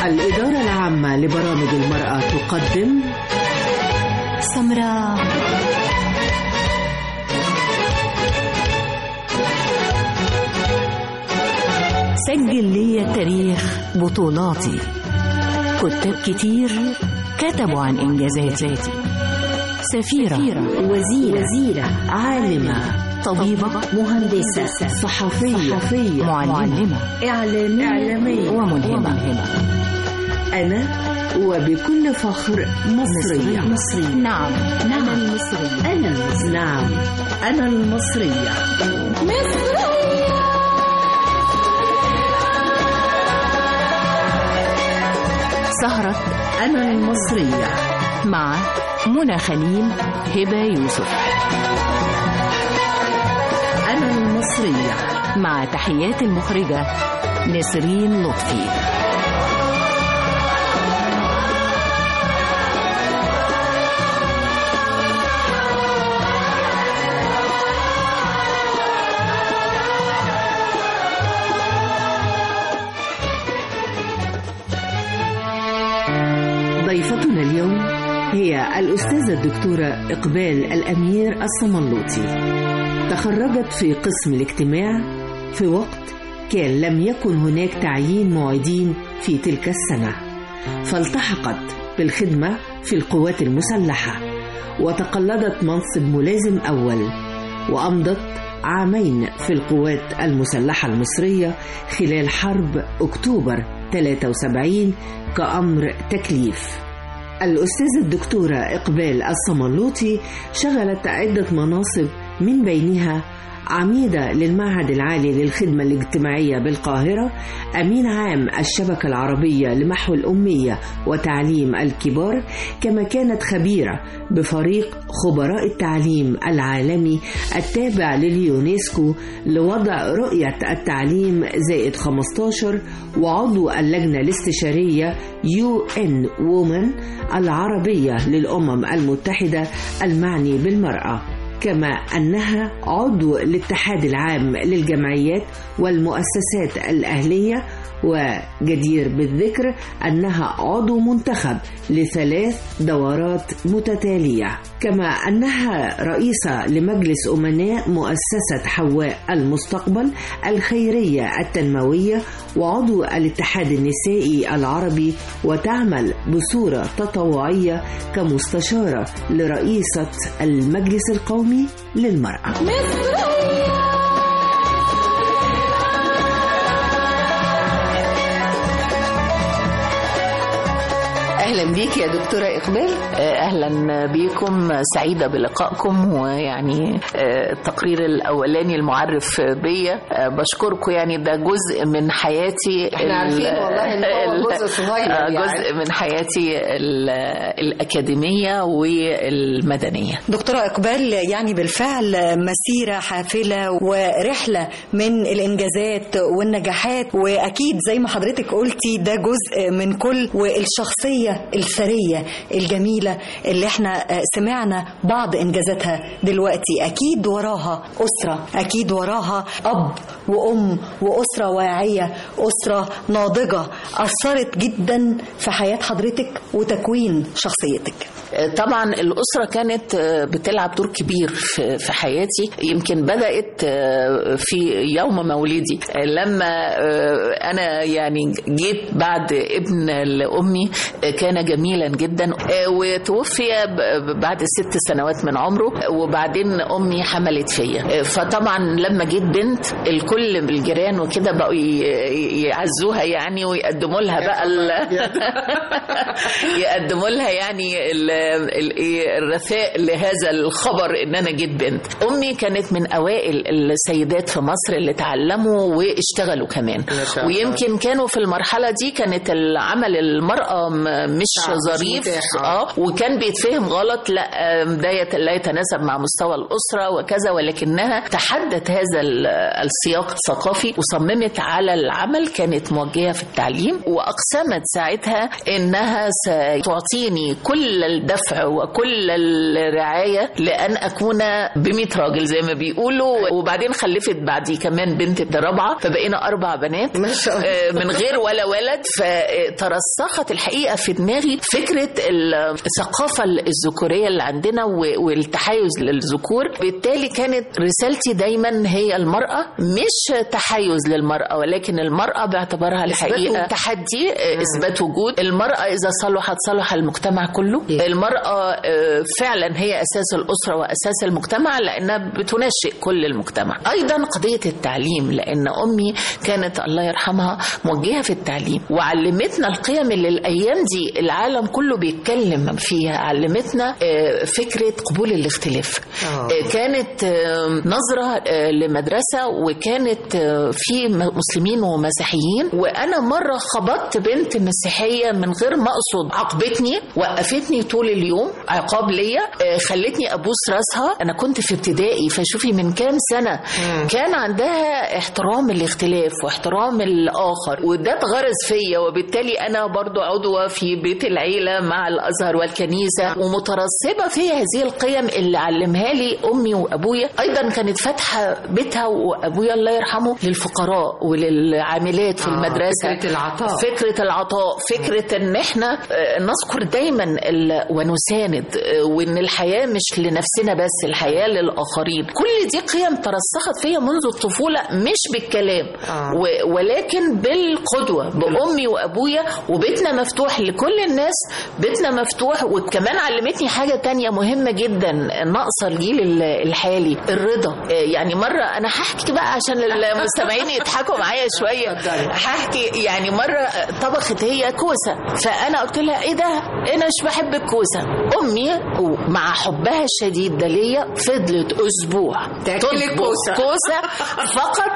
الإدارة العامة لبرامج المرأة تقدم سمراء سجل لي التاريخ بطولاتي كتاب كتير كتبوا عن إنجازاتي سفيرة وزيرة, وزيرة عالمة طبيبة مهندسة صحفية, صحفية معلمة إعلامية, إعلامية وملهمة أنا وبكل فخر مصرية مصرية نعم نعم المصرية أنا المصرية نعم أنا المصرية سهرة أنا المصرية مع منى خليل هبة يوسف أنا المصرية مع تحيات المخرجة نسرين لطفي ضيفتنا اليوم هي الأستاذة الدكتورة إقبال الأمير الصمنلوطي تخرجت في قسم الاجتماع في وقت كان لم يكن هناك تعيين معيدين في تلك السنة فالتحقت بالخدمة في القوات المسلحة وتقلدت منصب ملازم أول وأمضت عامين في القوات المسلحة المصرية خلال حرب أكتوبر 73 كأمر تكليف الأستاذة الدكتورة إقبال الصملوطي شغلت عدة مناصب من بينها عميدة للمعهد العالي للخدمة الاجتماعية بالقاهرة أمين عام الشبكة العربية لمحو الأمية وتعليم الكبار كما كانت خبيرة بفريق خبراء التعليم العالمي التابع لليونسكو لوضع رؤية التعليم زائد 15 وعضو اللجنة الاستشارية يو ان وومن العربية للأمم المتحدة المعني بالمرأة كما أنها عضو الاتحاد العام للجمعيات والمؤسسات الأهلية وجدير بالذكر أنها عضو منتخب لثلاث دورات متتالية كما أنها رئيسة لمجلس أمناء مؤسسة حواء المستقبل الخيرية التنموية وعضو الاتحاد النسائي العربي وتعمل بصورة تطوعية كمستشارة لرئيسة المجلس القومي للمرأة اهلا بيك يا دكتوره اقبال اهلا بيكم سعيده بلقائكم ويعني التقرير الاولاني المعرف بيا بشكركم يعني ده جزء من حياتي احنا عارفين والله ان هو جزء صغير يعني. جزء من حياتي الاكاديميه والمدنيه دكتوره اقبال يعني بالفعل مسيره حافله ورحله من الانجازات والنجاحات واكيد زي ما حضرتك قلتي ده جزء من كل والشخصيه الثرية الجميلة اللي احنا سمعنا بعض انجازاتها دلوقتي اكيد وراها اسرة اكيد وراها اب وام واسرة واعية اسرة ناضجة اثرت جدا في حياة حضرتك وتكوين شخصيتك طبعا الأسرة كانت بتلعب دور كبير في حياتي يمكن بدأت في يوم مولدي لما أنا يعني جيت بعد ابن لأمي كان جميلا جدا وتوفي بعد ست سنوات من عمره وبعدين أمي حملت فيا فطبعا لما جيت بنت الكل الجيران وكده بقوا يعزوها يعني ويقدموا لها بقى يقدموا لها يعني الرثاء لهذا الخبر ان انا جيت بنت امي كانت من اوائل السيدات في مصر اللي تعلموا واشتغلوا كمان ويمكن كانوا في المرحله دي كانت العمل المراه مش ظريف اه وكان بيتفهم غلط لا ده لا يتناسب مع مستوى الاسره وكذا ولكنها تحدت هذا السياق الثقافي وصممت على العمل كانت موجهه في التعليم واقسمت ساعتها انها ستعطيني كل الدفع وكل الرعايه لان اكون ب راجل زي ما بيقولوا وبعدين خلفت بعدي كمان بنت رابعه فبقينا اربع بنات ما شاء الله. آه، من غير ولا ولد فترسخت الحقيقه في دماغي فكره الثقافه الذكوريه اللي عندنا و- والتحيز للذكور بالتالي كانت رسالتي دايما هي المراه مش تحيز للمراه ولكن المراه باعتبارها الحقيقه وجود. تحدي آه، اثبات وجود المراه اذا صلحت صلح المجتمع كله المراه آه، فعلا هي اساس الاسره واساس المجتمع لانها بتنشئ كل المجتمع ايضا قضيه التعليم لان امي كانت الله يرحمها موجهه في التعليم وعلمتنا القيم اللي الايام دي العالم كله بيتكلم فيها علمتنا آه، فكره قبول الاختلاف آه. آه، كانت آه، نظره آه، لمدرسه وكانت آه، في م- مسلمين ومسيحيين وانا مره خبطت بنت مسيحيه من غير ما اقصد عاقبتني وقفتني طول اليوم عقاب ليا آه، خلتني ابوس راسها انا كنت في ابتدائي فشوفي من كام سنه كان عندها احترام الاختلاف واحترام الاخر وده اتغرز فيا وبالتالي انا برضو عضوه في بيت العيله مع الازهر والكنيسه ومترسبه في هذه القيم اللي علمها لي امي وابويا ايضا كانت فاتحه بيتها وابويا الله يرحمه للفقراء وللعاملات في آه، المدرسه فكرة العطاء. فكره العطاء فكره ان احنا آه، نذكر دايما ال- ونساند آه، وان الحياه مش لنفسنا بس الحياه للاخرين كل دي قيم ترسخت فيا منذ الطفوله مش بالكلام آه. و- ولكن بالقدوه بامي وابويا وبيتنا مفتوح لكل الناس بيتنا مفتوح وكمان علمتني حاجه تانية مهمه جدا ناقصه الجيل ال- الحالي الرضا آه، يعني مره انا هحكي بقى عشان المستمعين يضحكوا معايا شويه هحكي يعني مره طبخت هي كوسه فانا قلت لها ايه ده انا مش بحب الكوسه امي مع حبها الشديد ده ليا فضلت اسبوع تاكلي تطبخ كوسة. كوسه فقط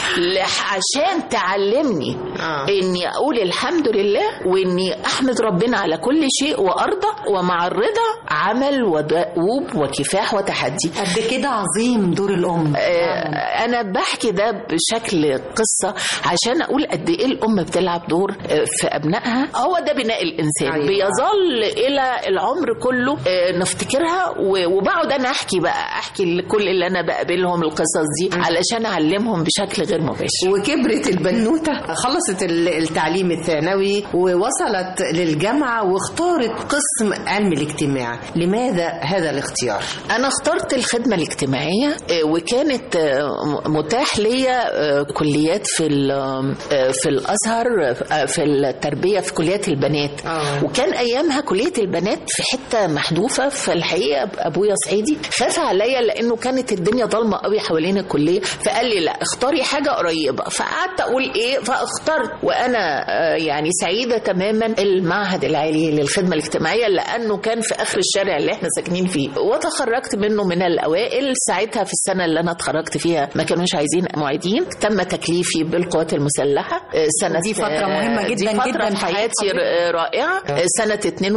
لح- عشان تعلمني آه. اني اقول الحمد لله واني احمد ربنا على كل شيء وارضى ومع الرضا عمل ودؤوب وكفاح وتحدي قد كده عظيم دور الام آه، انا بحكي ده بشكل قصه عشان اقول قد ايه الام بتلعب دور آه، في ابنائها هو ده بناء الانسان أيوة. أيوة. بيظل الى العمر كله آه، نفتكرها و- وبقعد انا احكي بقى احكي لكل اللي انا بقابلهم القصص دي علشان اعلمهم بشكل غير مباشر وكبرت البنوتة خلصت ال- التعليم الثانوي ووصلت للجامعة واختارت قسم علم الاجتماع لماذا هذا الاختيار؟ أنا اخترت الخدمة الاجتماعية آه، وكانت آه، م- متاح ليا آه، كليات في ال- آه، في الأزهر آه، في التربية في كليات البنات آه. وكان أيامها كلية البنات في حتة محذوفة فالحقيقة أبويا صعيدي خاف عليا لأنه كانت الدنيا ضلمة قوي حوالين الكلية فقال لي لا اختاري حاجة قريبة فقعدت أقول إيه فاخترت وأنا آه، يعني سعيدة تماما المعهد العالي للخدمة الاجتماعية لأنه كان في آخر الشارع اللي احنا ساكنين فيه وتخرجت منه من الأوائل ساعتها في السنة اللي أنا اتخرجت فيها ما كانوش عايزين معيدين تم تكليفي بالقوات المسلحة آه، سنة دي فترة مهمة دي جداً فترة جداً في في حياة حياتي ر- رائعة آه، سنة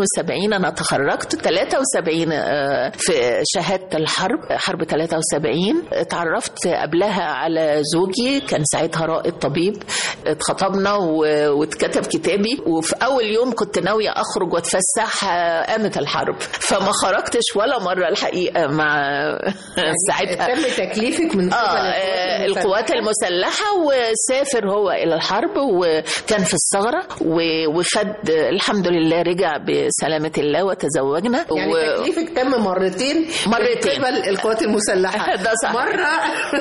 72 أنا تخرجت 73 آه، في شهادة الحرب حرب 73 اتعرفت قبلها على زوجي كان ساعتها رائد طبيب اتخطبنا و- واتكتب كتابي وفي أول يوم كنت ناوية أخرج واتفسح آه، قامت الحرب فما خرجتش ولا مرة الحقيقة مع ساعتها تم تكليفك من قبل اه آه، القوات المسلحة وسافر هو إلى الحرب وكان في الثغرة و- وخد الحمد لله رجع بسلامة الله وتزوجنا يعني و- تكليفك تم مرتين مرتين. من قبل القوات المسلحة ده صح. مرة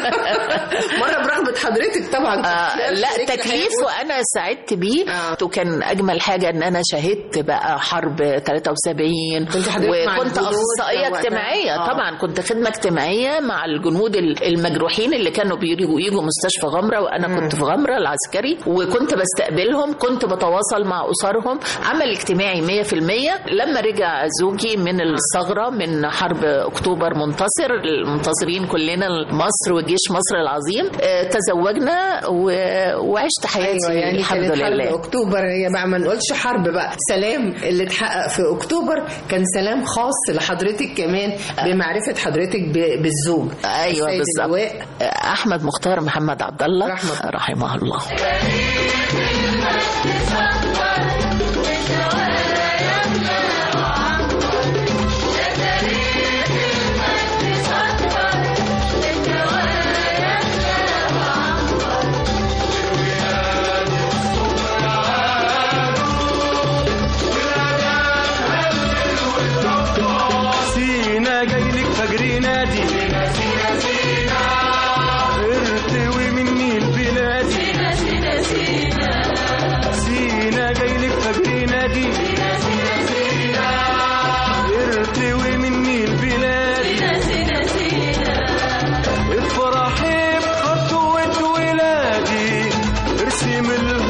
مرة برغبة حضرتك طبعا آه لا شريك تكليف الحياة. وانا سعدت بيه آه. وكان اجمل حاجه ان انا شهدت بقى حرب 73 كنت حضرتك مع وكنت الجنود اخصائيه وقتها؟ اجتماعيه آه. طبعا كنت خدمه اجتماعيه مع الجنود ال- المجروحين اللي كانوا بيجوا يجوا مستشفى غمره وانا كنت في غمره العسكري وكنت بستقبلهم كنت بتواصل مع اسرهم عمل اجتماعي 100% لما رجع زوجي من الثغره من حرب اكتوبر منتصر المنتصرين كلنا مصر وجيش مصر العظيم آه، تزوجنا و- وعشت حياتي ايوه يعني الحمد كانت حرب لله اكتوبر هي بقى ما نقولش حرب بقى سلام اللي اتحقق في اكتوبر كان سلام خاص لحضرتك كمان بمعرفه حضرتك ب- بالزوج ايوه السيد بالظبط اللواء. احمد مختار محمد عبد الله رحمة. رحمه الله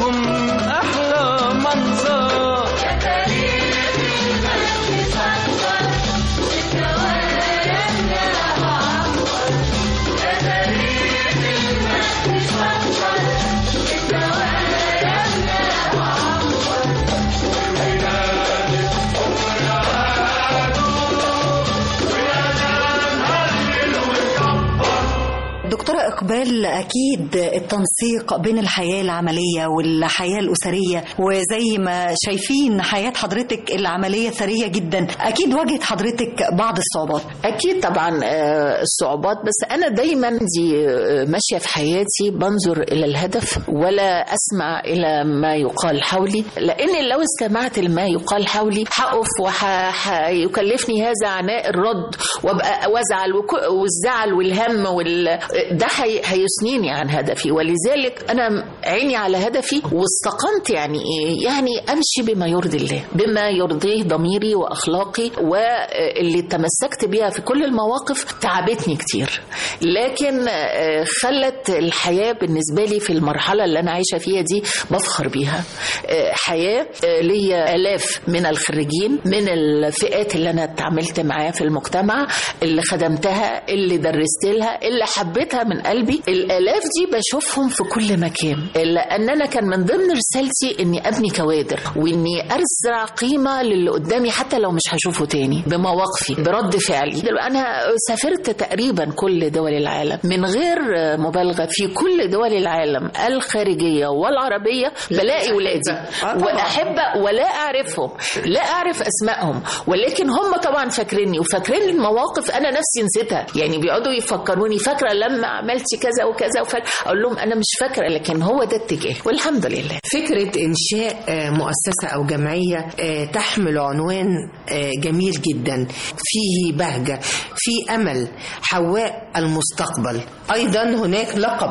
لكم أحلى منظر دكتورة إقبال أكيد التنسيق بين الحياة العملية والحياة الأسرية وزي ما شايفين حياة حضرتك العملية ثرية جدا أكيد واجهت حضرتك بعض الصعوبات اكيد طبعا آه، الصعوبات بس انا دايما دي آه، ماشيه في حياتي بنظر الى الهدف ولا اسمع الى ما يقال حولي لان لو استمعت لما يقال حولي هقف وهيكلفني هذا عناء الرد وابقى وازعل وك- والزعل والهم وال... ده هي- هيثنيني عن هدفي ولذلك انا عيني على هدفي واستقمت يعني ايه يعني امشي بما يرضي الله بما يرضيه ضميري واخلاقي واللي تمسكت بيها في كل المواقف تعبتني كتير لكن آه، خلت الحياه بالنسبه لي في المرحله اللي انا عايشه فيها دي بفخر بيها آه، حياه آه، ليا الاف من الخريجين من الفئات اللي انا اتعاملت معاها في المجتمع اللي خدمتها اللي درست لها اللي حبيتها من قلبي الالاف دي بشوفهم في كل مكان لان انا كان من ضمن رسالتي اني ابني كوادر واني ازرع قيمه للي قدامي حتى لو مش هشوفه تاني بمواقفي برد فعلي دلوقتي انا سافرت تقريبا كل دول العالم من غير مبالغه في كل دول العالم الخارجيه والعربيه بلاقي ولادي آه طبعاً. واحب ولا اعرفهم لا اعرف اسمائهم ولكن هم طبعا فاكريني وفاكرين المواقف انا نفسي نسيتها يعني بيقعدوا يفكروني فاكره لما عملتي كذا وكذا وفاكره اقول لهم انا مش فاكره لكن هو ده اتجاه والحمد لله فكرة إنشاء آه، مؤسسة أو جمعية آه، تحمل عنوان آه، جميل جدا فيه بهجة فيه أمل حواء المستقبل أيضا هناك لقب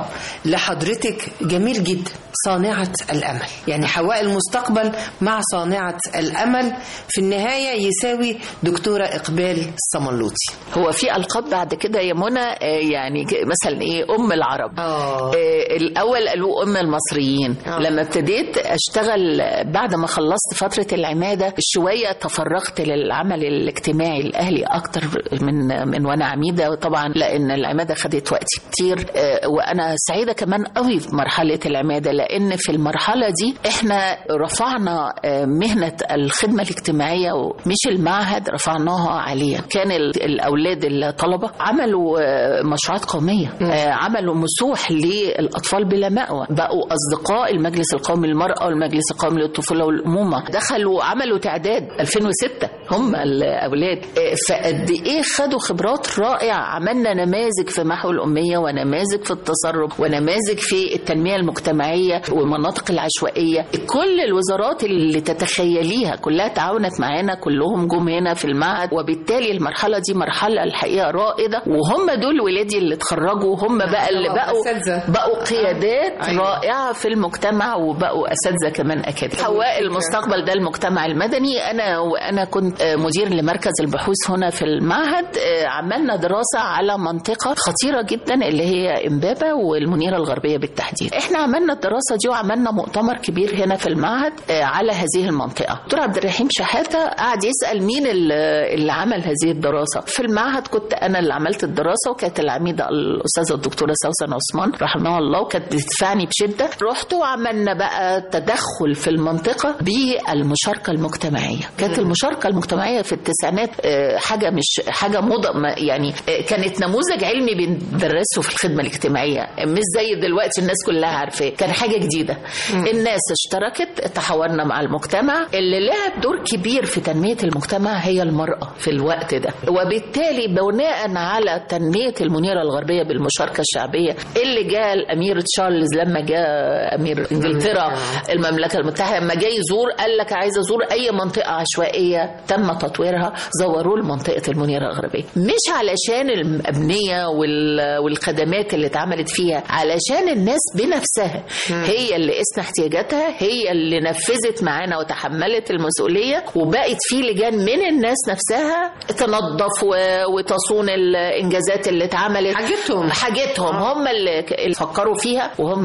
لحضرتك جميل جدا صانعة الأمل يعني حواء المستقبل مع صانعة الأمل في النهاية يساوي دكتورة إقبال الصملوطي هو في القاب بعد كده يا منى آه، يعني ك- مثلا ايه ام العرب آه. آه، الاول قالوا ام المصريين آه. لما ابتديت اشتغل بعد ما خلصت فتره العماده شويه تفرغت للعمل الاجتماعي الاهلي اكتر من من وانا عميده طبعا لان العماده خدت وقت كتير آه، وانا سعيده كمان قوي في مرحله العماده لان في المرحله دي احنا رفعنا آه، مهنه الخدمه الاجتماعيه ومش المعهد رفعناها عاليا كان ال- الاولاد الطلبه عملوا آه، مشروعات قوميه آه، عملوا مسوح للاطفال بلا مأوى بقوا اصدقاء المجلس القومي للمراه والمجلس القومي للطفوله والامومه دخلوا عملوا تعداد 2006 هم الاولاد آه، فقد ايه خدوا خبرات رائعه عملنا نماذج في محو الاميه ونماذج في التصرف ونماذج في التنميه المجتمعيه والمناطق العشوائيه كل الوزارات اللي تتخيليها كلها تعاونت معانا كلهم جم هنا في المعهد وبالتالي المرحله دي مرحله الحقيقه رائده وهم دول ولادي اللي اتخرجوا هم بقى اللي آه، بقوا أساتذة. بقوا قيادات أيوة. رائعه في المجتمع وبقوا اساتذه كمان اكاديميه حواء المستقبل ده المجتمع المدني انا وانا كنت آه، مدير لمركز البحوث هنا في المعهد آه، عملنا دراسه على منطقه خطيره جدا اللي هي امبابه والمنيره الغربيه بالتحديد احنا عملنا الدراسه دي وعملنا مؤتمر كبير هنا في المعهد آه، على هذه المنطقه دكتور عبد الرحيم شحاته قعد يسال مين ال- اللي عمل هذه الدراسه في المعهد كنت انا اللي عملت الدراسه وكانت العميده الاستاذه الدكتوره سوسن عثمان رحمها الله وكانت بتدفعني بشده رحت وعملنا بقى تدخل في المنطقه بالمشاركه المجتمعيه كانت المشاركه المجتمعيه في التسعينات آه، حاجه مش حاجه موضه ما- يعني آه، كانت نموذج علمي بندرسه في الخدمه الاجتماعيه مش زي دلوقتي الناس كلها عارفاه كان حاجه جديده الناس اشتركت تحاورنا مع المجتمع اللي لعب دور كبير في تنميه المجتمع هي المراه في الوقت ده وبالتالي بناء على تنميه المنيره الغربيه بالمشاركه الشعبيه اللي جاء الامير تشارلز لما جاء امير انجلترا المملكه المتحده لما جاي يزور قال لك عايز ازور اي منطقه عشوائيه تم تطويرها زوروه لمنطقه المنيره الغربيه مش علشان الابنيه وال- والخدمات اللي اتعملت فيها علشان الناس بنفسها هي اللي قسنا احتياجاتها هي اللي نفذت معانا وتحملت المسؤوليه وبقت في لجان من الناس نفسها تنظف و- وتصون الانجازات اللي اتعملت حاجتهم. حاجتهم هم اللي اللي فكروا فيها وهم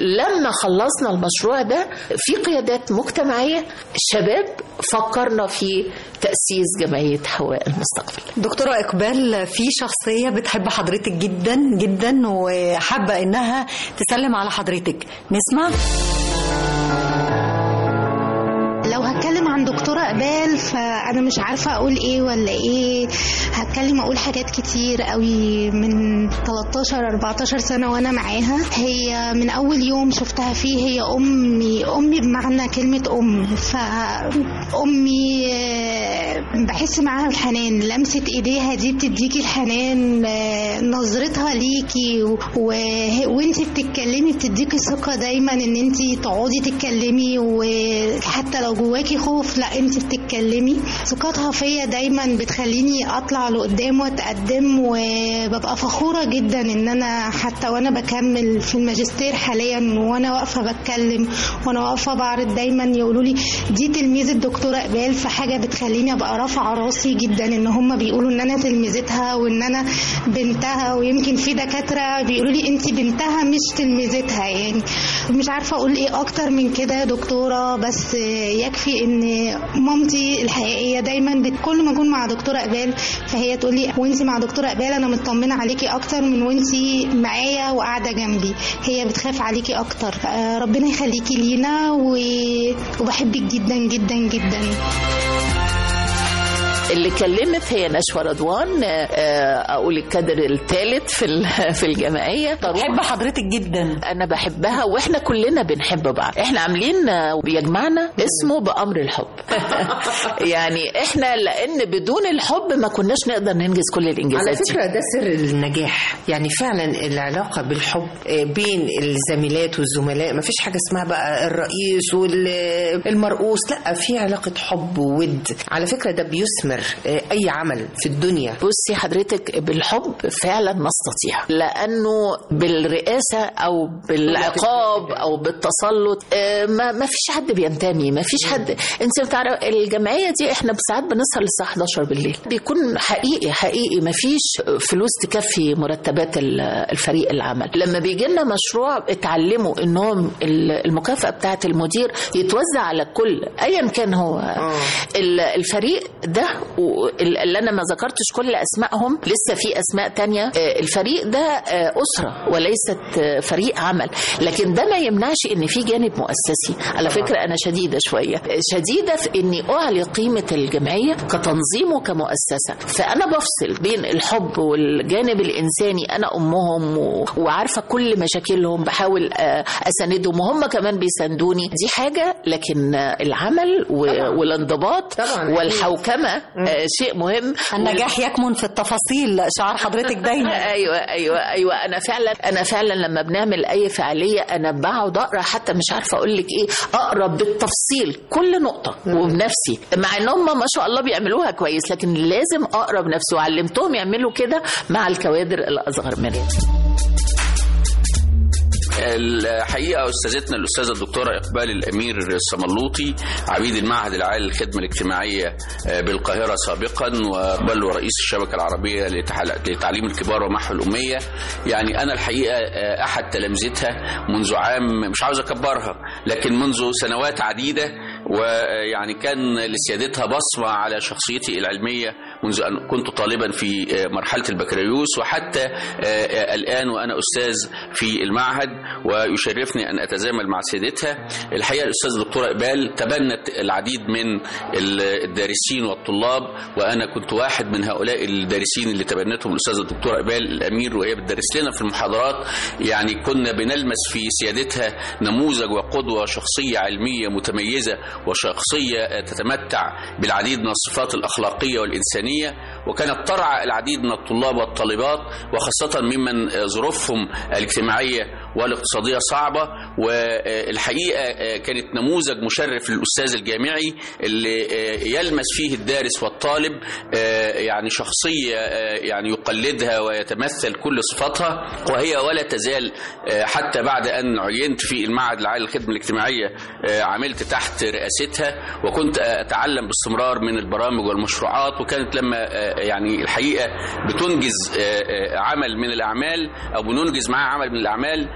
لما خلصنا المشروع ده في قيادات مجتمعيه شباب فكرنا في تاسيس جمعيه حواء المستقبل دكتورة إقبال في شخصية بتحب حضرتك جدا جدا وحابة إنها تسلم على حضرتك نسمع لو هتكلم عن دكتورة قبال فأنا مش عارفة أقول إيه ولا إيه هتكلم أقول حاجات كتير قوي من 13 14 سنة وأنا معاها هي من أول يوم شفتها فيه هي أمي أمي بمعنى كلمة أم فأمي آه، بحس معاها الحنان لمسة إيديها دي بتديكي الحنان آه، نظرتها ليكي و... و... وانت بتتكلمي بتديكي ثقة دايما ان انت تقعدي تتكلمي وحتى لو جواكي خوف لا انت بتتكلمي ثقتها فيا دايما بتخليني اطلع لقدام واتقدم وببقى فخورة جدا ان انا حتى وانا بكمل في الماجستير حاليا وانا واقفة بتكلم وانا واقفة بعرض دايما يقولوا لي دي تلميذة دكتورة قبال فحاجة بتخليني ابقى رافعة راسي جدا ان هم بيقولوا ان انا تلميذتها وان انا بنتها ويمكن في دكاترة بيقولوا لي انت بنتها مش تلميذتها يعني مش عارفة اقول ايه اكتر من كده يا دكتورة بس يكفي ان مامتي الحقيقية دايما بت- كل ما اكون مع دكتورة قبال فهي تقول لي وانت مع دكتورة قبال انا مطمنة عليكي اكتر من وانت معايا وقاعدة جنبي هي بتخاف عليكي اكتر آه، ربنا يخليكي لينا و- وبحبك جدا جدا جدا اللي كلمت هي نشوى رضوان آه، اقول الكادر الثالث في ال- في الجمعيه بحب حضرتك جدا انا بحبها واحنا كلنا بنحب بعض احنا عاملين آه، بيجمعنا اسمه بامر الحب يعني احنا لان بدون الحب ما كناش نقدر ننجز كل على الانجازات دي فكرة ده سر النجاح يعني فعلا العلاقة بالحب آه، بين الزميلات والزملاء ما فيش حاجة اسمها بقى الرئيس والمرؤوس لا في علاقة حب وود على فكرة ده بيثمر آه، أي عمل في الدنيا بصي حضرتك بالحب فعلا نستطيع لانه بالرئاسه او بالعقاب او بالتسلط آه، ما ما فيش حد بينتمي ما فيش حد انت بتعرف الجمعيه دي احنا ساعات بنسهر للساعه 11 بالليل بيكون حقيقي حقيقي ما فيش فلوس تكفي مرتبات ال- الفريق العمل لما بيجي لنا مشروع اتعلموا انهم ال- المكافاه بتاعه المدير يتوزع على الكل ايا كان هو ال- الفريق ده و- ال- اللي انا ما ذكرتش كل اسمائهم لسه في اسماء تانية آه، الفريق ده آه، اسره وليست آه، فريق عمل لكن ده ما يمنعش ان في جانب مؤسسي على فكره انا شديده شويه شديده في اني اعلي قيمه الجمعيه كتنظيم وكمؤسسه فانا بفصل بين الحب والجانب الانساني انا امهم و... وعارفه كل مشاكلهم بحاول آه، اساندهم وهم كمان بيساندوني دي حاجه لكن آه، العمل و... والانضباط طبعاً. والحوكمه آه، شيء مهم النجاح يكمن في التفاصيل شعار حضرتك دايما ايوه ايوه ايوه انا فعلا انا فعلا لما بنعمل اي فعاليه انا بقعد اقرا حتى مش عارفه اقول لك ايه اقرا بالتفصيل كل نقطه وبنفسي مع ان هم ما شاء الله بيعملوها كويس لكن لازم اقرا بنفسي وعلمتهم يعملوا كده مع الكوادر الاصغر مني الحقيقه استاذتنا الاستاذه الدكتوره اقبال الامير الصملوطي عميد المعهد العالي للخدمه الاجتماعيه آه، بالقاهره سابقا وبل ورئيس الشبكه العربيه لتحل- لتعليم الكبار ومحو الاميه يعني انا الحقيقه آه، احد تلامذتها منذ عام مش عاوز اكبرها لكن منذ سنوات عديده ويعني كان لسيادتها بصمه على شخصيتي العلميه منذ ان كنت طالبا في آه، مرحله البكالوريوس وحتى آه، آه، الان وانا استاذ في المعهد ويشرفني ان اتزامل مع سيادتها الحقيقه الاستاذ الدكتوره اقبال تبنت العديد من ال- الدارسين والطلاب وانا كنت واحد من هؤلاء الدارسين اللي تبنتهم الاستاذه الدكتوره اقبال الامير وهي بتدرس لنا في المحاضرات يعني كنا بنلمس في سيادتها نموذج وقدوه شخصيه علميه متميزه وشخصيه تتمتع بالعديد من الصفات الاخلاقيه والانسانيه وكانت ترعى العديد من الطلاب والطالبات وخاصه ممن ظروفهم الاجتماعيه والاقتصاديه صعبه والحقيقه كانت نموذج مشرف للاستاذ الجامعي اللي يلمس فيه الدارس والطالب يعني شخصيه يعني يقلدها ويتمثل كل صفاتها وهي ولا تزال حتى بعد ان عينت في المعهد العالي للخدمه الاجتماعيه عملت تحت رئاستها وكنت اتعلم باستمرار من البرامج والمشروعات وكانت لما يعني الحقيقه بتنجز عمل من الاعمال او بننجز معاه عمل من الاعمال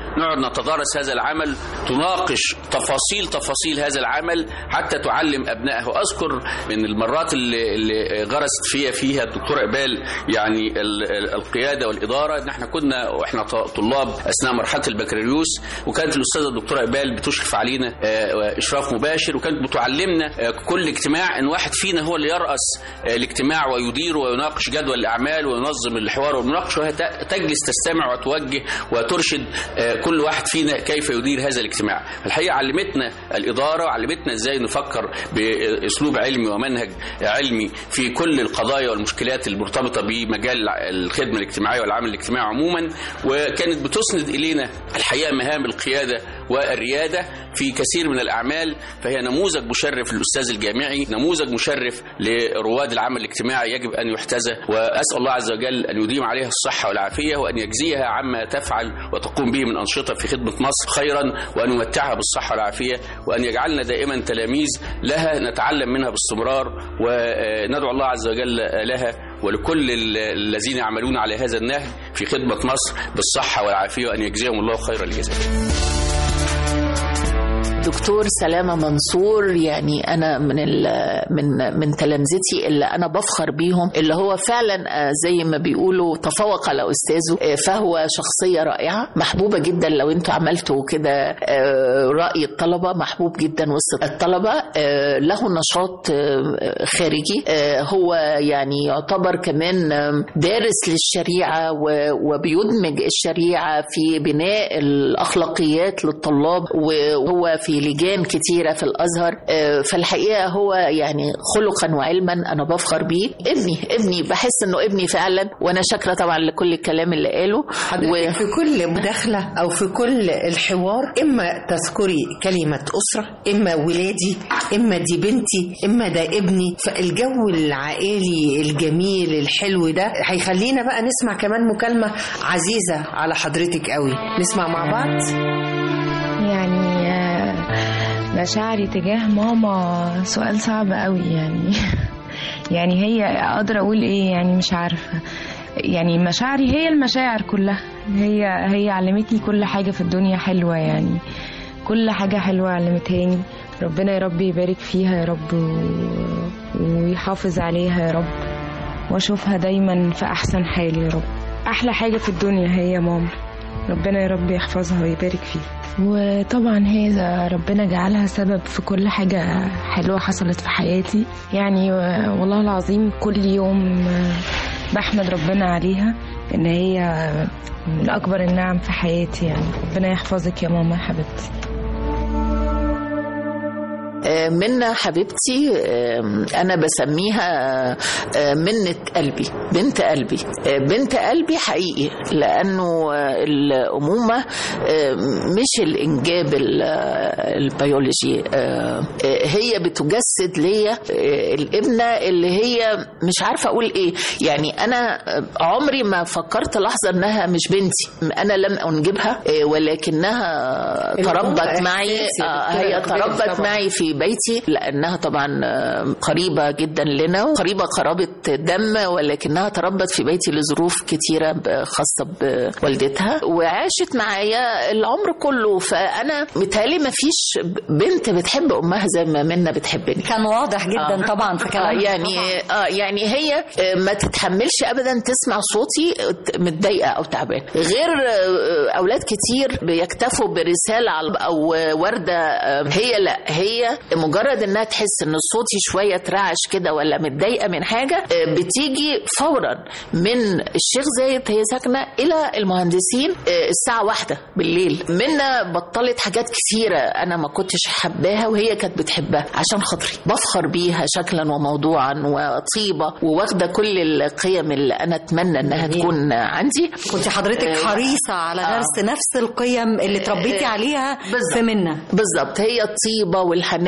نقعد نتدارس هذا العمل تناقش تفاصيل تفاصيل هذا العمل حتى تعلم ابنائها واذكر من المرات اللي, اللي غرست فيها فيها الدكتور اقبال يعني ال- ال- القياده والاداره ان احنا كنا واحنا ط- طلاب اثناء مرحله البكالوريوس وكانت الاستاذه الدكتوره اقبال بتشرف علينا آه، اشراف مباشر وكانت بتعلمنا آه، كل اجتماع ان واحد فينا هو اللي يراس آه، الاجتماع ويدير ويناقش جدول الاعمال وينظم الحوار والمناقشه وهي ت- تجلس تستمع وتوجه وترشد آه، كل واحد فينا كيف يدير هذا الاجتماع الحقيقه علمتنا الاداره وعلمتنا ازاي نفكر باسلوب علمي ومنهج علمي في كل القضايا والمشكلات المرتبطه بمجال الخدمه الاجتماعيه والعمل الاجتماعي عموما وكانت بتسند الينا الحقيقه مهام القياده والرياده في كثير من الاعمال فهي نموذج مشرف للاستاذ الجامعي نموذج مشرف لرواد العمل الاجتماعي يجب ان يحتذى واسال الله عز وجل ان يديم عليها الصحه والعافيه وان يجزيها عما تفعل وتقوم به من انشطه في خدمه مصر خيرا وان يمتعها بالصحه والعافيه وان يجعلنا دائما تلاميذ لها نتعلم منها باستمرار وندعو الله عز وجل لها ولكل ال- الذين يعملون على هذا النهج في خدمه مصر بالصحه والعافيه وان يجزيهم الله خير الجزاء. دكتور سلامة منصور يعني أنا من ال من من تلامذتي اللي أنا بفخر بيهم اللي هو فعلا آه، زي ما بيقولوا تفوق على أستاذه آه، فهو شخصية رائعة محبوبة جدا لو أنتوا عملتوا كده آه، رأي الطلبة محبوب جدا وسط الطلبة آه، له نشاط آه، خارجي آه، هو يعني يعتبر كمان آه، دارس للشريعة و- وبيدمج الشريعة في بناء الأخلاقيات للطلاب وهو في لجان كتيرة في الأزهر آه، فالحقيقة هو يعني خلقا وعلما أنا بفخر بيه ابني ابني بحس إنه ابني فعلا وأنا شاكرة طبعا لكل الكلام اللي قاله حضرتك في كل مداخلة أو في كل الحوار إما تذكري كلمة أسرة إما ولادي إما دي بنتي إما ده ابني فالجو العائلي الجميل الحلو ده هيخلينا بقى نسمع كمان مكالمة عزيزة على حضرتك قوي نسمع مع بعض يعني آه، مشاعري تجاه ماما سؤال صعب قوي يعني يعني هي اقدر اقول ايه يعني مش عارفه يعني مشاعري هي المشاعر كلها هي هي علمتني كل حاجه في الدنيا حلوه يعني كل حاجه حلوه علمتهاني ربنا يا رب يبارك فيها يا رب و- ويحافظ عليها يا رب واشوفها دايما في احسن حال يا رب احلى حاجه في الدنيا هي ماما ربنا يا رب يحفظها ويبارك فيها وطبعا هي ربنا جعلها سبب في كل حاجة حلوة حصلت في حياتي يعني والله العظيم كل يوم بحمد ربنا عليها ان هي من اكبر النعم في حياتي يعني ربنا يحفظك يا ماما يا حبيبتي آه، منة حبيبتي آه، أنا بسميها آه، منة قلبي بنت قلبي آه، بنت قلبي حقيقي لأنه آه، الأمومة آه، مش الإنجاب ال- آه، البيولوجي آه، آه، هي بتجسد ليا آه، الابنة اللي هي مش عارفة أقول إيه يعني أنا آه، عمري ما فكرت لحظة إنها مش بنتي أنا لم أنجبها آه، ولكنها تربت معي إحساس يا آه، دكتورة هي إقبال تربت طبعاً. معي في بيتي لانها طبعا آه، قريبه جدا لنا قريبه قرابه دم ولكنها تربت في بيتي لظروف كتيره ب- خاصه بوالدتها وعاشت معايا العمر كله فانا متهيألي ما فيش بنت بتحب امها زي ما منا بتحبني كان واضح جدا آه. طبعا في آه كلامك يعني اه يعني هي آه، ما تتحملش ابدا تسمع صوتي آه، متضايقه او تعبانه غير آه، اولاد كتير بيكتفوا برساله على- او آه، ورده آه، هي لا هي مجرد انها تحس ان صوتي شويه اترعش كده ولا متضايقه من حاجه آه، بتيجي فورا من الشيخ زايد هي ساكنه الى المهندسين آه، الساعه واحدة بالليل منا بطلت حاجات كثيره انا ما كنتش حباها وهي كانت بتحبها عشان خاطري بفخر بيها شكلا وموضوعا وطيبه وواخده كل القيم اللي انا اتمنى انها تكون عندي كنت حضرتك آه، حريصة على آه. غرس نفس القيم اللي تربيتي آه، عليها بالظبط. في منا بالظبط هي الطيبه والحنان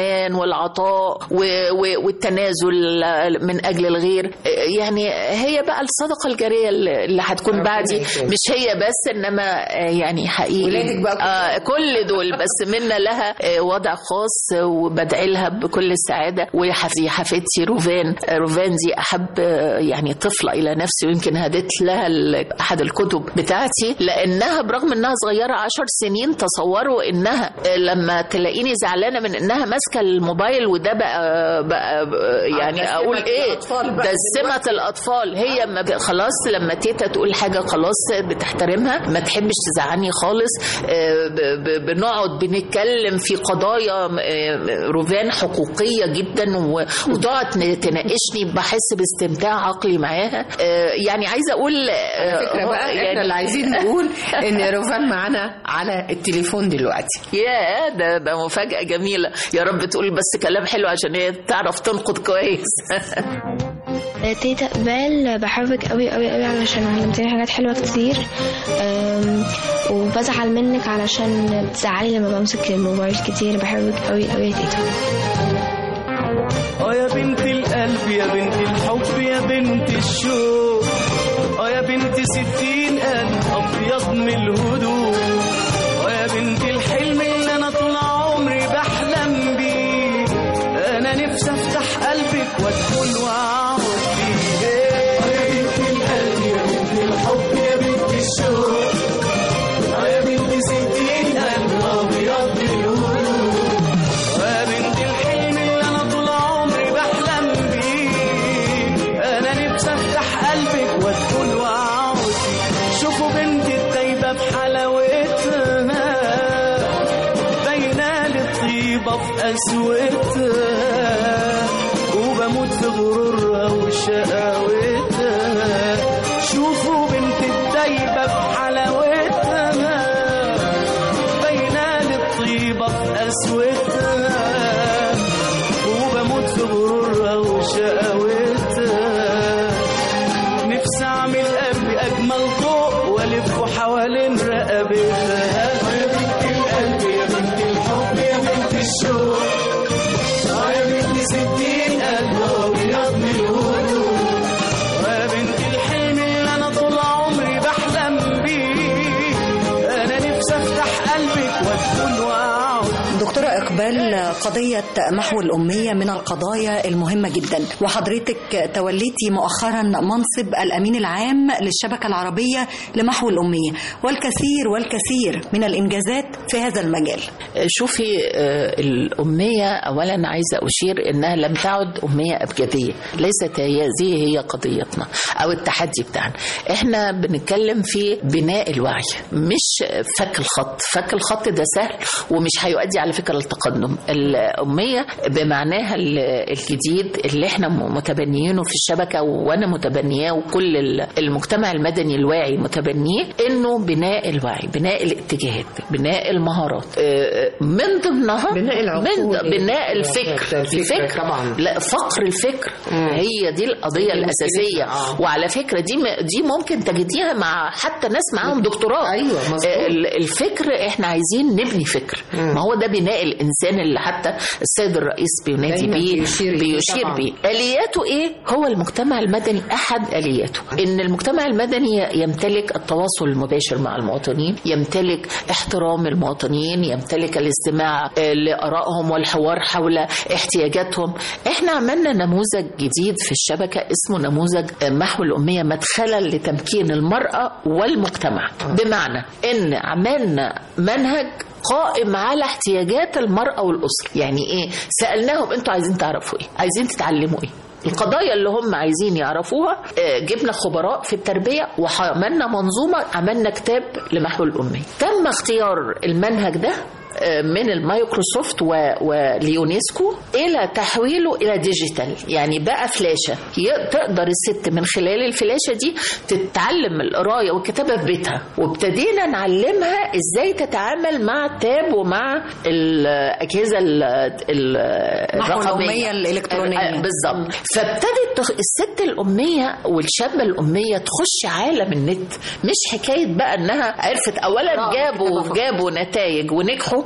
الحنان والعطاء و- و- والتنازل من اجل الغير يعني هي بقى الصدقه الجاريه اللي اللي هتكون بعدي يكرمك. مش هي بس انما يعني حقيقي ولادك بقى آه كل دول بس منا لها آه، وضع خاص وبدعي لها بكل السعاده وحفيدتي حفيدتي روفان آه، روفان دي احب آه، يعني طفله الى نفسي ويمكن هديت لها ال- احد الكتب بتاعتي لانها برغم انها صغيره عشر سنين تصوروا انها آه، لما تلاقيني زعلانه من انها ماسكه الموبايل وده بقى, بقى بقى يعني ده اقول سمة ايه الأطفال بقى ده سمه الاطفال هي ما ب- خلاص لما تيتا تقول حاجه خلاص بتحترمها ما تحبش تزعلني خالص آه، ب- ب- بنقعد بنتكلم في قضايا آه، روفان حقوقيه جدا و- وتقعد ن- تناقشني بحس باستمتاع عقلي معاها آه، يعني عايزه اقول على فكره بقى احنا اللي عايزين نقول ان روفان معانا على التليفون دلوقتي يا ده ده مفاجاه جميله يا رب تقول بس كلام حلو عشان هي تعرف تنقد كويس تيتا قبال بحبك قوي قوي قوي علشان علمتني حاجات حلوة كتير أم، وبزعل منك علشان بتزعلي لما بمسك الموبايل كتير بحبك قوي قوي يا تيتا اه يا بنت القلب يا بنت الحب يا بنت الشوق اه يا بنت ستين قلب ابيض من الهدوء اه يا بنت الحلم اللي انا طول عمري بحلم بيه انا نفسي افتح قلبك وادخل واقعد فيه اه يا بنت القلب يا بنت الحب يا بنت الشوق اه يا بنت ستين قلب ابيض من الهدوء يا بنت الحلم اللي انا طول عمري بحلم بيه انا نفسي افتح قلبك وادخل واقعد فيه. شوفوا بنت التايبه بحلاوتها باينه لي الطيبه في قسوتها وبموت في غرورها وشقاوتها شوفوا بنت التايبه بحلاوتها باينه لي الطيبه في قسوتها وبموت في غرورها وشقاوتها نفسي اعمل قبل اجمل ضوء والفه حوالين رقبتها يا بنت القلب يا بنت الحب يا بنت الشوق اه يا بنت ستين قلب ابيض من الهدوء يا بنت الحلم اللي انا طول عمري بحلم بيه انا نفسي افتح قلبك وادخل واقعد دكتورة إقبال قضية محو الأمية من القضايا المهمة جدا وحضرتك توليتي مؤخرا منصب الأمين العام للشبكة العربية لمحو الأمية والكثير والكثير من الإنجازات في هذا المجال شوفي آه، الأمية أولا عايزة أشير إنها لم تعد أمية أبجدية ليست هي هذه هي قضيتنا أو التحدي بتاعنا إحنا بنتكلم في بناء الوعي مش فك الخط فك الخط ده سهل ومش هيؤدي على فكرة للتقدم الأمية بمعناها ال- الجديد اللي إحنا متبنيينه في الشبكة وأنا متبنياه وكل ال- المجتمع المدني الواعي متبنيه إنه بناء الوعي بناء الاتجاهات بناء المهارات آه، من ضمنها بناء العقول. من بناء الفكر الفكر الفكر طبعا. لا فقر الفكر هي دي القضيه دي الاساسيه مشكلتها، آه. وعلى فكره دي م- دي ممكن تجديها مع حتى ناس معاهم دكتوراه أيوة، مظبوط. آه، ال- الفكر احنا عايزين نبني فكر ما هو ده بناء الانسان اللي حتى السيد الرئيس بينادي دايماً بيه بيشير إليه بيشير طبعاً. بيه الياته ايه هو المجتمع المدني احد الياته ان المجتمع المدني يمتلك التواصل المباشر مع المواطنين يمتلك احترام المواطنين يمتلك الاستماع آه، لارائهم والحوار حول احتياجاتهم احنا عملنا نموذج جديد في الشبكه اسمه نموذج آه، محو الاميه مدخلا لتمكين المراه والمجتمع بمعنى ان عملنا منهج قائم على احتياجات المرأة والأسرة يعني إيه سألناهم أنتوا عايزين تعرفوا إيه عايزين تتعلموا إيه القضايا اللي هم عايزين يعرفوها آه، جبنا خبراء في التربية وعملنا منظومة عملنا كتاب لمحو الأمية تم اختيار المنهج ده آه، من المايكروسوفت و- واليونسكو الى تحويله الى ديجيتال يعني بقى فلاشه ي- تقدر الست من خلال الفلاشه دي تتعلم القرايه والكتابه في بيتها وابتدينا نعلمها ازاي تتعامل مع التاب ومع الاجهزه ال- ال- محو الرقميه الأمية الإلكترونية. آه، بالظبط فابتدت تخ- الست الاميه والشابه الاميه تخش عالم النت مش حكايه بقى انها عرفت اولا جابوا جابوا نتائج ونجحوا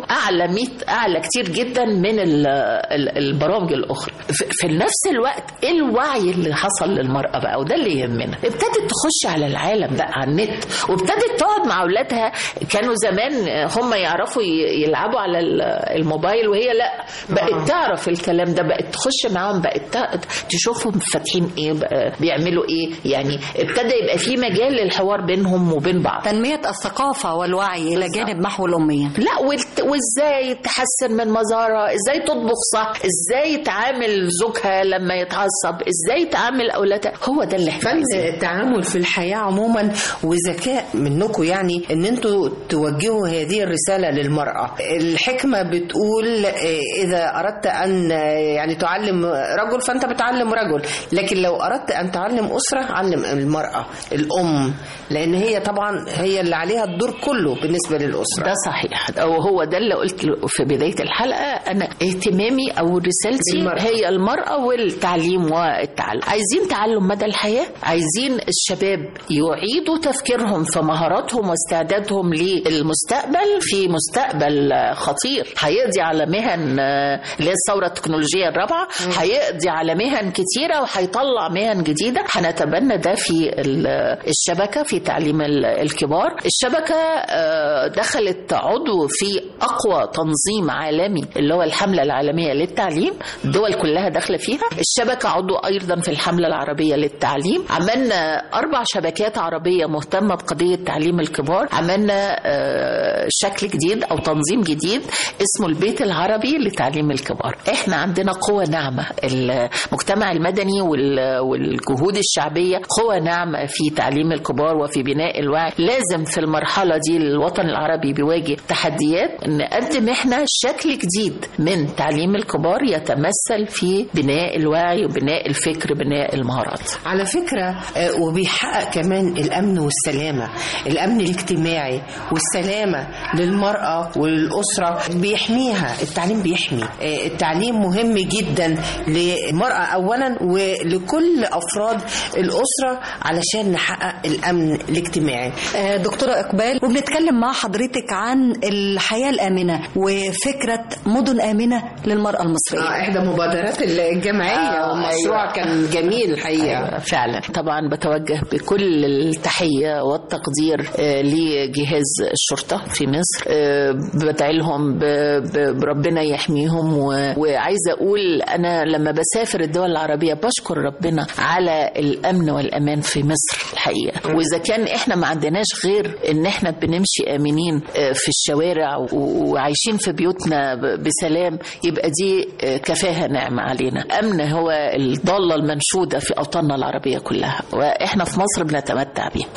اعلى 100 اعلى كتير جدا من ال- ال- البرامج الاخرى في- في نفس الوقت ايه الوعي اللي حصل للمراه بقى وده اللي يهمنا ابتدت تخش على العالم بقى على النت وابتدت تقعد مع اولادها كانوا زمان هم يعرفوا ي- يلعبوا على ال- الموبايل وهي لا بقت تعرف الكلام ده بقت تخش معاهم بقت ت- تشوفهم فاتحين ايه بقى بيعملوا ايه يعني ابتدى يبقى في مجال للحوار بينهم وبين بعض تنمية الثقافة والوعي إلى جانب محو الأمية لا والت- وازاي تحسن من مظهرها ازاي تطبخ صح ازاي تعامل زوجها لما يتعصب ازاي تعامل اولادها هو ده اللي احنا فن عايزينه. التعامل في الحياة عموما وذكاء منكم يعني ان انتوا توجهوا هذه الرسالة للمرأة الحكمة بتقول آه، اذا اردت ان آه، يعني تعلم رجل فانت بتعلم رجل لكن لو اردت ان تعلم اسرة علم المرأة الام لان هي طبعا هي اللي عليها الدور كله بالنسبة للأسرة ده صحيح وهو ده اللي قلت له في بداية الحلقة أنا اهتمامي أو رسالتي بالمرأة. هي المرأة والتعليم والتعلم عايزين تعلم مدى الحياة عايزين الشباب يعيدوا تفكيرهم في مهاراتهم واستعدادهم للمستقبل في مستقبل آه، خطير هيقضي على مهن آه، اللي هي الثورة التكنولوجية الرابعة هيقضي على مهن كتيرة وهيطلع مهن جديدة هنتبنى ده في ال- الشبكة في تعليم ال- الكبار الشبكة آه، دخلت عضو في أقوى تنظيم عالمي اللي هو الحملة العالمية للتعليم الدول كلها داخلة فيها الشبكة عضو أيضا في الحملة العربية للتعليم عملنا أربع شبكات عربية مهتمة بقضية تعليم الكبار عملنا آه، شكل جديد أو تنظيم جديد اسمه البيت العربي لتعليم الكبار احنا عندنا قوة ناعمة المجتمع المدني وال- والجهود الشعبية قوة ناعمة في تعليم الكبار وفي بناء الوعي لازم في المرحلة دي الوطن العربي بيواجه تحديات نقدم احنا شكل جديد من تعليم الكبار يتمثل في بناء الوعي وبناء الفكر بناء المهارات على فكرة آه، وبيحقق كمان الأمن والسلامة الأمن الاجتماعي والسلامة للمرأة وللأسرة بيحميها التعليم بيحمي آه، التعليم مهم جدا للمرأة أولا ولكل أفراد الأسرة علشان نحقق الأمن الاجتماعي آه، دكتورة إقبال وبنتكلم مع حضرتك عن الحياة الآمنة وفكرة مدن آمنة للمرأة المصرية آه، إحدى مبادرات الجمعية آه، ومشروع أيوة. كان جميل الحقيقة أيوة فعلا طبعا بتوجه بكل التحية والتقدير آه، لجهاز الشرطة في مصر آه، بدعي لهم ب- ب- بربنا يحميهم و- وعايزة أقول أنا لما بسافر الدول العربية بشكر ربنا على الأمن والأمان في مصر الحقيقة وإذا كان إحنا ما عندناش غير إن إحنا بنمشي آمنين آه، في الشوارع و- وعايشين في بيوتنا ب- بسلام يبقى دي آه، كفاها نعمة علينا أمن هو الضالة المنشودة في أوطاننا العربية كلها وإحنا في مصر بنتمتع بيه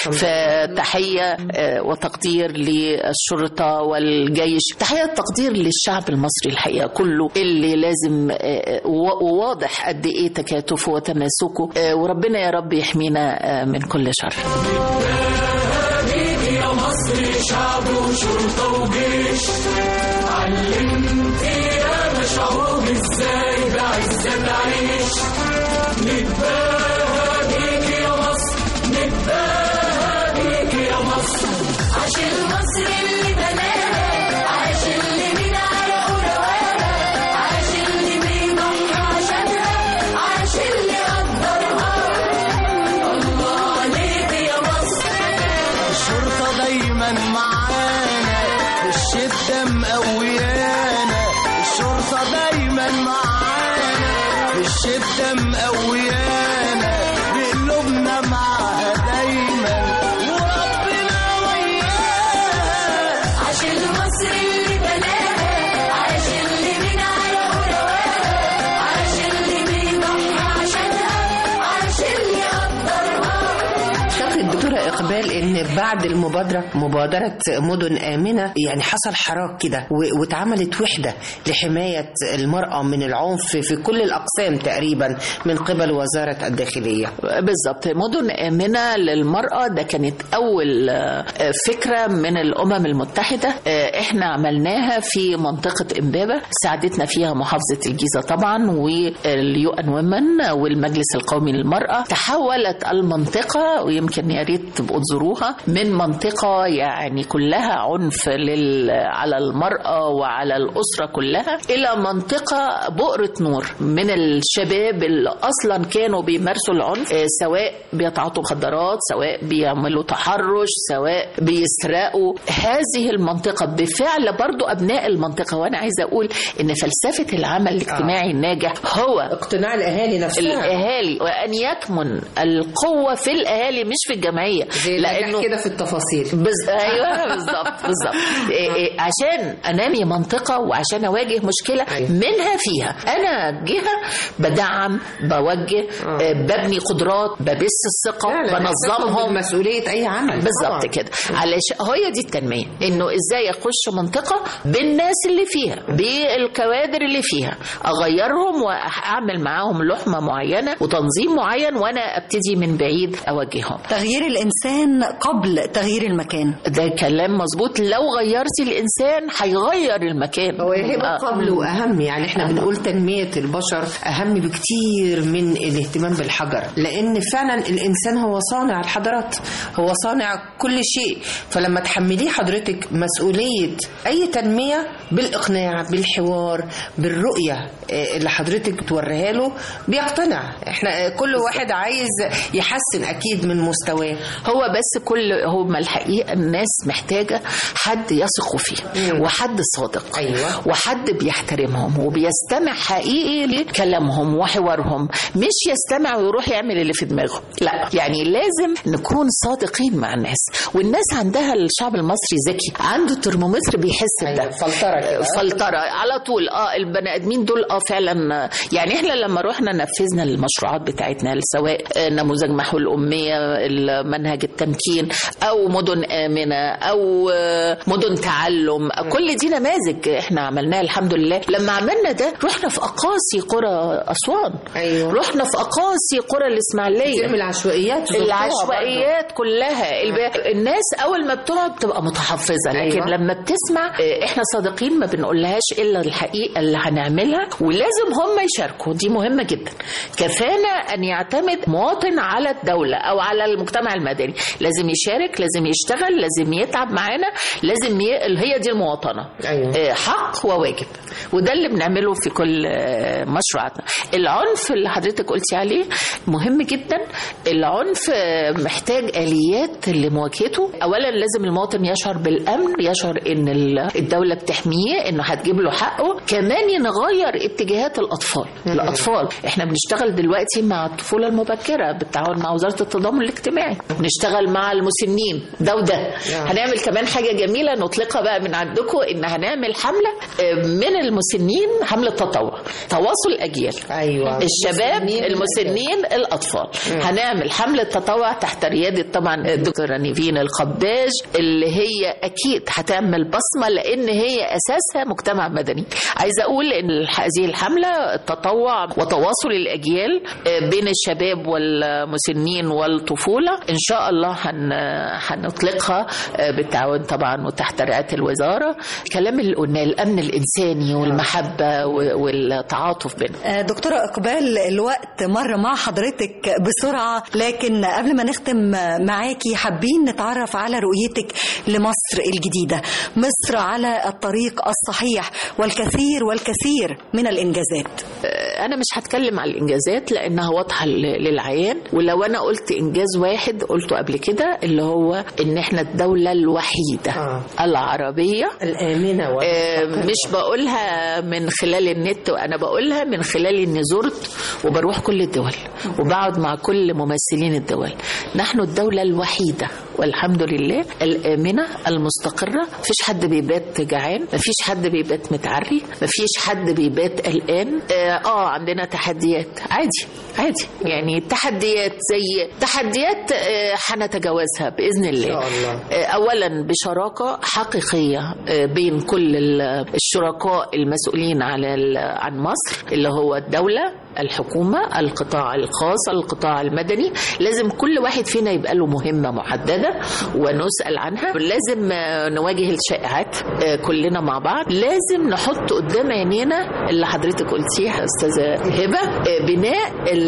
فتحية آه، وتقدير للشرطة والجيش تحية تقدير للشعب المصري الحقيقة كله اللي لازم آه، و- وواضح قد إيه تكاتفه وتماسكه آه، وربنا يا رب يحمينا آه، من كل شر يا مصر شعب وشرطة وجيش علمت يا شعوب ازاي بعزة تعيش نتباهى بيك يا مصر نتباهى بيك يا مصر عشان مصر اللي بناها عاش اللي من عرقه رواها عاش اللي بيضحي عشانها عاش اللي قدرها الله عليك يا مصر الشرطة دايما معانا في الشدة مقويانا الشرطة دايما معانا في الشدة مقويانا بقلوبنا معاها دايما وربنا وياها عشان مصر اللي بناها عاش اللي من عرقه رواها عاش اللي بيضحي عشانها عاش اللي قدرها اعتقد الدكتورة إقبال إن بعد المبادرة مبادرة مدن آمنة يعني حصل حراك كده و- واتعملت وحدة لحماية المرأة من العنف في كل الأقسام تقريبا من قبل وزارة الداخلية بالظبط مدن آمنة للمرأة ده كانت أول آه، فكرة من الأمم المتحدة آه، إحنا عملناها في منطقة إمبابة ساعدتنا فيها محافظة الجيزة طبعا واليو أن ومن والمجلس القومي للمرأة تحولت المنطقة ويمكن يا ريت تبقوا تزوروها من منطقة يعني كلها عنف لل... على المرأة وعلى الأسرة كلها إلى منطقة بؤرة نور من الشباب اللي أصلا كانوا بيمارسوا العنف آه، سواء بيتعاطوا مخدرات سواء بيعملوا تحرش سواء بيسرقوا هذه المنطقة بفعل برضو أبناء المنطقة وأنا عايزة أقول إن فلسفة العمل الاجتماعي الناجح هو اقتناع الاهالي نفسها الاهالي وان يكمن القوه في الاهالي مش في الجمعيه زي لانه كده في التفاصيل بز... ايوه بالظبط بالظبط إيه إيه عشان انامي منطقه وعشان اواجه مشكله أيوة. منها فيها انا جهه بدعم بوجه آه. ببني قدرات ببث الثقه بنظمهم مسؤوليه اي عمل بالظبط كده علشان هي دي التنميه انه ازاي اخش منطقه بالناس اللي فيها بالكوادر اللي فيها اغيرهم واعمل معاهم لحمه معينه وتنظيم معين وانا ابتدي من بعيد اوجههم تغيير الإنسان قبل تغيير المكان ده كلام مظبوط لو غيرتي الانسان هيغير المكان هو يهمه آه. قبل واهم يعني احنا بنقول تنميه البشر اهم بكتير من الاهتمام بالحجر لان فعلا الانسان هو صانع الحضارات هو صانع كل شيء فلما تحمليه حضرتك مسؤوليه اي تنميه بالاقناع بالحوار بالرؤيه آه، اللي حضرتك توريها له بيقتنع احنا آه، كل واحد عايز يحسن اكيد من مستواه هو بس كل هو الحقيقه الناس محتاجه حد يثقوا فيه وحد صادق أيوة. وحد بيحترمهم وبيستمع حقيقي لكلامهم وحوارهم مش يستمع ويروح يعمل اللي في دماغه لا يعني لازم نكون صادقين مع الناس والناس عندها الشعب المصري ذكي عنده ترمومتر بيحس بده فلتره كده فلترة على طول اه البني ادمين دول اه فعلا آه، يعني احنا لما رحنا نفذنا المشروعات بتاعتنا سواء آه، نموذج محو الاميه منهج التمكين او مدن امنه او آه، مدن تعلم آه، كل دي نماذج احنا عملناها الحمد لله لما عملنا ده رحنا في اقاصي قرى اسوان أيوة. رحنا في اقاصي قرى الاسماعيليه كتير من العشوائيات زرتوها العشوائيات كلها الب- الناس اول ما بتقعد بتبقى متحفظه لكن أيوة. لما بتسمع آه، احنا صادقين ما بنقولهاش الا الحقيقه اللي هنعملها ولازم هم يشاركوا دي مهمه جدا كفانا ان يعتمد مواطن على الدوله او على المجتمع المدني لازم يشارك لازم يشتغل لازم يتعب معانا لازم ي... هي دي المواطنه أيوة. آه، حق وواجب وده اللي بنعمله في كل آه، مشروعاتنا العنف اللي حضرتك قلتي عليه مهم جدا العنف آه، محتاج اليات لمواجهته اولا لازم المواطن يشعر بالامن يشعر ان ال- الدوله بتحميه انه هتجيب له حقه كمان نغير اتجاهات الاطفال الاطفال احنا بنشتغل دلوقتي مع الطفوله المبكره بالتعاون مع وزاره التضامن الاجتماعي بنشتغل مع المسنين ده وده هنعمل كمان حاجه جميله نطلقها بقى من عندكم ان هنعمل حمله آه، من المسنين حمله تطوع تواصل اجيال ايوه الشباب المسنين المسنين الاطفال هنعمل حمله تطوع تحت رياده طبعا الدكتوره نيفين القباج اللي هي اكيد هتعمل بصمه لان هي اساسها مجتمع مدني عايزه اقول ان الح- هذه الحمله التطوع وتواصل الاجيال آه، بين الشباب والمسنين والطفوله ان شاء الله هن هنطلقها آه، بالتعاون طبعا وتحت رعايه الوزاره الكلام اللي قلناه الامن الانساني والمحبه و- والتعاطف بينهم آه، دكتورة إقبال الوقت مر مع حضرتك بسرعة لكن قبل ما نختم معاكي حابين نتعرف على رؤيتك لمصر الجديدة مصر على الطريق الصحيح والكثير والكثير من الإنجازات انا مش هتكلم على الانجازات لانها واضحه ل- للعيان ولو انا قلت انجاز واحد قلته قبل كده اللي هو ان احنا الدوله الوحيده آه. العربيه الامنه آه، والمستقرة. مش بقولها من خلال النت وانا بقولها من خلال اني زرت وبروح كل الدول وبقعد مع كل ممثلين الدول نحن الدولة الوحيدة والحمد لله الآمنة المستقرة مفيش حد بيبات جعان مفيش حد بيبات متعري مفيش حد بيبات قلقان آه, اه عندنا تحديات عادي عادي يعني تحديات زي تحديات آه، هنتجاوزها بإذن الله شاء الله. آه، اولا بشراكه حقيقيه آه، بين كل ال- الشركاء المسؤولين على ال- عن مصر اللي هو الدوله الحكومه القطاع الخاص القطاع المدني لازم كل واحد فينا يبقى له مهمه محدده ونسال عنها لازم آه، نواجه الشائعات آه، كلنا مع بعض لازم نحط قدام عينينا اللي حضرتك قلتيها استاذه هبه آه، بناء ال-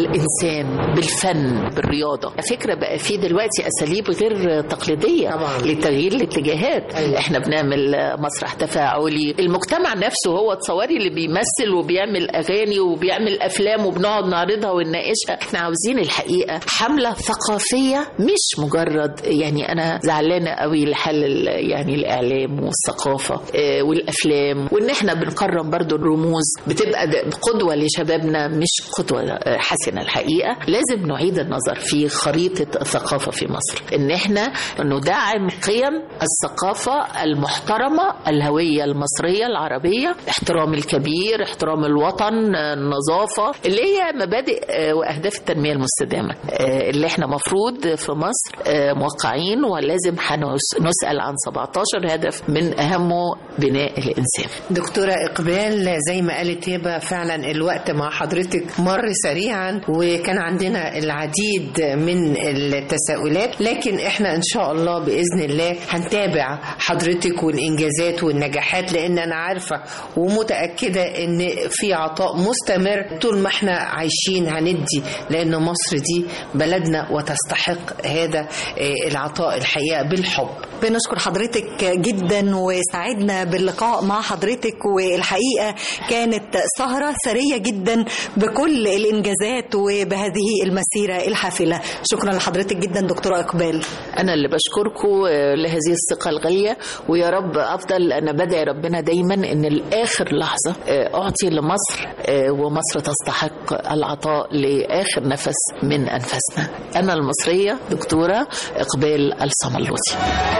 بالانسان بالفن بالرياضه على فكره بقى في دلوقتي اساليب غير تقليديه طبعاً. لتغيير الاتجاهات أيوة. احنا بنعمل مسرح تفاعلي المجتمع نفسه هو تصوري اللي بيمثل وبيعمل اغاني وبيعمل افلام وبنقعد نعرضها ونناقشها احنا عاوزين الحقيقه حمله ثقافيه مش مجرد يعني انا زعلانه قوي لحل ال- يعني الاعلام والثقافه آه، والافلام وان احنا بنكرم برضو الرموز بتبقى ده قدوه لشبابنا مش قدوه آه، حسنه الحقيقه لازم نعيد النظر في خريطه الثقافه في مصر ان احنا ندعم قيم الثقافه المحترمه الهويه المصريه العربيه احترام الكبير احترام الوطن آه، النظافه اللي هي مبادئ آه، واهداف التنميه المستدامه آه، اللي احنا مفروض في مصر آه، موقعين ولازم هنس- نسال عن 17 هدف من اهمه بناء الانسان دكتورة إقبال زي ما قالت هبة فعلا الوقت مع حضرتك مر سريعا وكان عندنا العديد من التساؤلات لكن احنا إن شاء الله بإذن الله هنتابع حضرتك والإنجازات والنجاحات لأن أنا عارفة ومتأكدة إن في عطاء مستمر طول ما احنا عايشين هندي لأن مصر دي بلدنا وتستحق هذا آه، العطاء الحقيقة بالحب بنشكر حضرتك جدا وسعدنا باللقاء مع حضرتك والحقيقة كانت سهرة ثرية جدا بكل الإنجازات وبهذه المسيرة الحافلة شكرا لحضرتك جدا دكتورة إقبال انا اللي بشكركم آه، لهذه الثقه الغاليه ويا رب افضل انا بدعي ربنا دايما ان لاخر لحظه آه، اعطي لمصر آه، ومصر تستحق العطاء لاخر نفس من انفاسنا انا المصريه دكتوره اقبال الصملوطي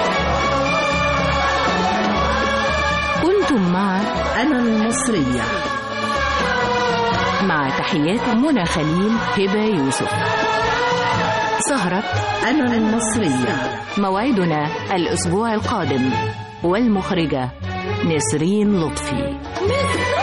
كنتم مع أنا المصرية مع تحيات منى خليل هبة يوسف سهرة أنا المصرية موعدنا الأسبوع القادم والمخرجة نسرين لطفي مصر